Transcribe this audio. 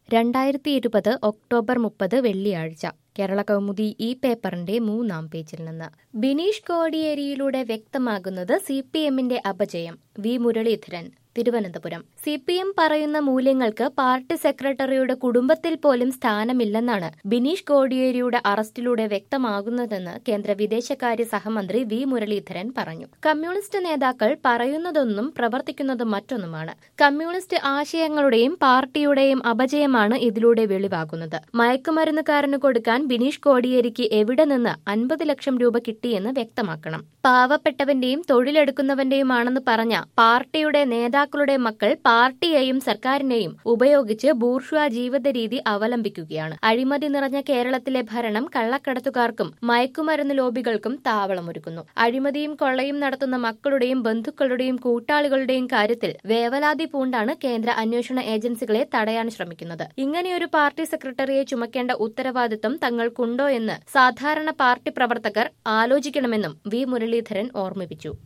രണ്ടായിരത്തി ഇരുപത് ഒക്ടോബർ മുപ്പത് വെള്ളിയാഴ്ച കേരള കൗമുദി ഈ പേപ്പറിന്റെ മൂന്നാം പേജിൽ നിന്ന് ബിനീഷ് കോടിയേരിയിലൂടെ വ്യക്തമാകുന്നത് സി പി എമ്മിന്റെ അപജയം V Muraleedharan Thiruvananthapuram C P M പറയുന്ന മൂല്യങ്ങൾക്ക് പാർട്ടി സെക്രട്ടറിയുടെ കുടുംബത്തിൽ പോലും സ്ഥാനമില്ലെന്നാണ് ബിനീഷ് കോടിയേരിയുടെ അറസ്റ്റിലൂടെ വ്യക്തമാകുന്നതെന്ന് കേന്ദ്ര വിദേശകാര്യ സഹമന്ത്രി വി മുരളീധരൻ പറഞ്ഞു കമ്മ്യൂണിസ്റ്റ് നേതാക്കൾ പറയുന്നതൊന്നും പ്രവർത്തിക്കുന്നതും മറ്റൊന്നുമാണ് കമ്മ്യൂണിസ്റ്റ് ആശയങ്ങളുടെയും പാർട്ടിയുടെയും അപജയമാണ് ഇതിലൂടെ വെളിവാകുന്നത് മയക്കുമരുന്നുകാരന് കൊടുക്കാൻ ബിനീഷ് കോടിയേരിക്ക് എവിടെ നിന്ന് അൻപത് ലക്ഷം രൂപ കിട്ടിയെന്ന് വ്യക്തമാക്കണം പാവപ്പെട്ടവന്റെയും തൊഴിലെടുക്കുന്നവന്റെയുമാണെന്ന് പറഞ്ഞ പാർട്ടിയുടെ നേതാക്കളുടെ മക്കൾ പാർട്ടിയെയും സർക്കാരിനെയും ഉപയോഗിച്ച് ബൂർഷ്വ ജീവിത രീതി അവലംബിക്കുകയാണ് അഴിമതി നിറഞ്ഞ കേരളത്തിലെ ഭരണം കള്ളക്കടത്തുകാർക്കും മയക്കുമരുന്ന് ലോബികൾക്കും താവളമൊരുക്കുന്നു അഴിമതിയും കൊള്ളയും നടത്തുന്ന മക്കളുടെയും ബന്ധുക്കളുടെയും കൂട്ടാളികളുടെയും കാര്യത്തിൽ വേവലാതി പൂണ്ടാണ് കേന്ദ്ര അന്വേഷണ ഏജൻസികളെ തടയാൻ ശ്രമിക്കുന്നത് ഇങ്ങനെയൊരു പാർട്ടി സെക്രട്ടറിയെ ചുമക്കേണ്ട ഉത്തരവാദിത്തം തങ്ങൾക്കുണ്ടോ എന്ന് സാധാരണ പാർട്ടി പ്രവർത്തകർ ആലോചിക്കണമെന്നും വി മുരളീധരൻ ഓർമ്മിപ്പിച്ചു